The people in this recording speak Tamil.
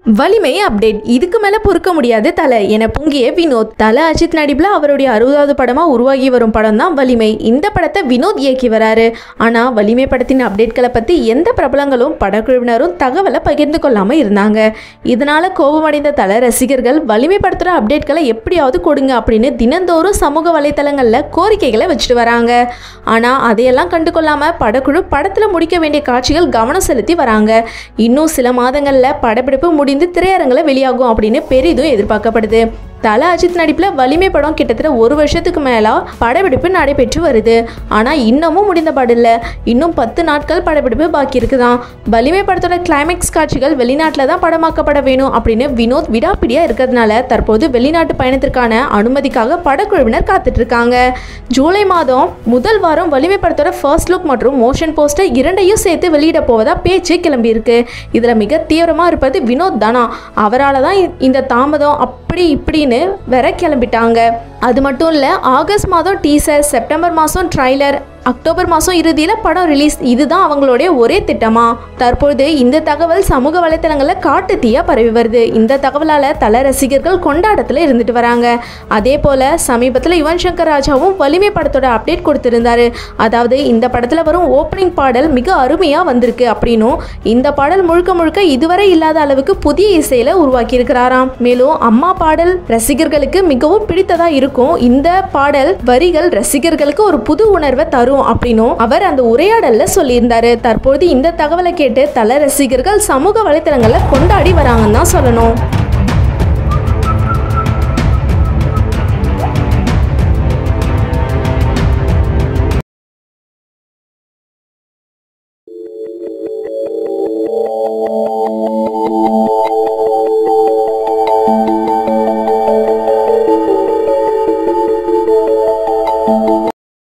வலிமை அப்டேட் இதுக்கு மேல பொறுக்க முடியாது தலை என பொங்கிய வினோத் தலை அஜித் நடிப்புல அவருடைய அறுபதாவது படமா உருவாகி வரும் படம் தான் வலிமை இந்த படத்தை வினோத் இயக்கி வராரு ஆனா வலிமை படத்தின் அப்டேட்களை பத்தி எந்த பிரபலங்களும் படக்குழுவினரும் தகவலை பகிர்ந்து கொள்ளாம இருந்தாங்க இதனால கோபமடைந்த தலை ரசிகர்கள் வலிமை படத்தோட அப்டேட்களை எப்படியாவது கொடுங்க அப்படின்னு தினந்தோறும் சமூக வலைத்தளங்கள்ல கோரிக்கைகளை வச்சுட்டு வராங்க ஆனா அதையெல்லாம் கண்டு கொள்ளாம படக்குழு படத்துல முடிக்க வேண்டிய காட்சிகள் கவனம் செலுத்தி வராங்க இன்னும் சில மாதங்கள்ல படப்பிடிப்பு முடிந்து திரையரங்கில் வெளியாகும் அப்படின்னு பெரிதும் எதிர்பார்க்கப்படுது தல அஜித் நடிப்பில் வலிமை படம் கிட்டத்தட்ட ஒரு வருஷத்துக்கு மேலா படப்பிடிப்பு நடைபெற்று வருது ஆனால் இன்னமும் முடிந்த பாடில்ல இன்னும் பத்து நாட்கள் படப்பிடிப்பு பாக்கி இருக்குதான் வலிமை படத்தோட கிளைமேக்ஸ் காட்சிகள் வெளிநாட்டில் தான் படமாக்கப்பட வேணும் அப்படின்னு வினோத் விடாப்பிடியா இருக்கிறதுனால தற்போது வெளிநாட்டு பயணத்திற்கான அனுமதிக்காக படக்குழுவினர் காத்துட்டு இருக்காங்க ஜூலை மாதம் முதல் வாரம் வலிமை படத்தோட ஃபர்ஸ்ட் லுக் மற்றும் மோஷன் போஸ்டர் இரண்டையும் சேர்த்து வெளியிட போவதா பேச்சு கிளம்பியிருக்கு இதில் மிக தீவிரமாக இருப்பது வினோத் தானா அவரால் தான் இ- இந்த தாமதம் அப்படி இப்படின்னு வேற கிளம்பிட்டாங்க அது மட்டும் இல்லை ஆகஸ்ட் மாதம் டீசர் செப்டம்பர் மாதம் ட்ரைலர் அக்டோபர் மாதம் இறுதியில் படம் ரிலீஸ் இதுதான் அவங்களுடைய ஒரே திட்டமா தற்பொழுது இந்த தகவல் சமூக வலைத்தளங்களில் காட்டு தீயா பரவி வருது இந்த தகவலால் தல ரசிகர்கள் கொண்டாட்டத்தில் இருந்துட்டு வராங்க அதே போல் சமீபத்தில் யுவன் சங்கர் ராஜாவும் வலிமை படத்தோட அப்டேட் கொடுத்திருந்தாரு அதாவது இந்த படத்தில் வரும் ஓப்பனிங் பாடல் மிக அருமையாக வந்திருக்கு அப்படின்னும் இந்த பாடல் முழுக்க முழுக்க இதுவரை இல்லாத அளவுக்கு புதிய இசையில் உருவாக்கி இருக்கிறாராம் மேலும் அம்மா பாடல் ரசிகர்களுக்கு மிகவும் பிடித்ததா இருக்கும் இந்த பாடல் வரிகள் ரசிகர்களுக்கு ஒரு புது உணர்வை தரும் அப்படின்னும் அவர் அந்த உரையாடல்ல சொல்லியிருந்தாரு தற்போது இந்த தகவலை கேட்டு தல ரசிகர்கள் சமூக வலைத்தளங்கள்ல கொண்டாடி வராங்கன்னு தான் சொல்லணும்